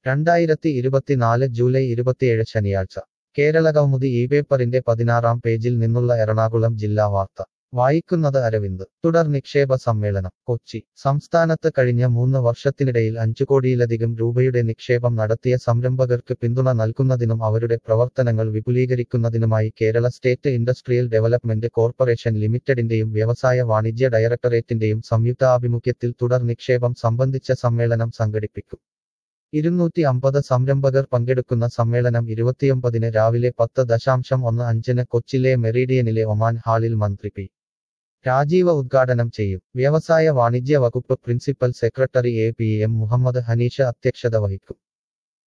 രണ്ടായിരത്തി ഇരുപത്തിനാല് ജൂലൈ ഇരുപത്തിയേഴ് ശനിയാഴ്ച കേരള കൗമുദി ഈ പേപ്പറിന്റെ പതിനാറാം പേജിൽ നിന്നുള്ള എറണാകുളം ജില്ലാ വാർത്ത വായിക്കുന്നത് അരവിന്ദ് തുടർ നിക്ഷേപ സമ്മേളനം കൊച്ചി സംസ്ഥാനത്ത് കഴിഞ്ഞ മൂന്ന് വർഷത്തിനിടയിൽ അഞ്ചു കോടിയിലധികം രൂപയുടെ നിക്ഷേപം നടത്തിയ സംരംഭകർക്ക് പിന്തുണ നൽകുന്നതിനും അവരുടെ പ്രവർത്തനങ്ങൾ വിപുലീകരിക്കുന്നതിനുമായി Kerala state industrial development corporation ലിമിറ്റഡിന്റെയും വ്യവസായ വാണിജ്യ ഡയറക്ടറേറ്റിന്റെയും സംയുക്താഭിമുഖ്യത്തിൽ തുടർ നിക്ഷേപം സംബന്ധിച്ച സമ്മേളനം സംഘടിപ്പിക്കും ഇരുന്നൂറ്റി അമ്പത് സംരംഭകർ പങ്കെടുക്കുന്ന സമ്മേളനം ഇരുപത്തിയൊമ്പതിന് രാവിലെ പത്ത് ദശാംശം ഒന്ന് അഞ്ചിന് കൊച്ചിയിലെ മെറീഡിയനിലെ ഒമാൻ ഹാളിൽ മന്ത്രി പി രാജീവ ഉദ്ഘാടനം ചെയ്യും വ്യവസായ വാണിജ്യ വകുപ്പ് principal secretary A P M Muhammad Haneesh അധ്യക്ഷത വഹിക്കും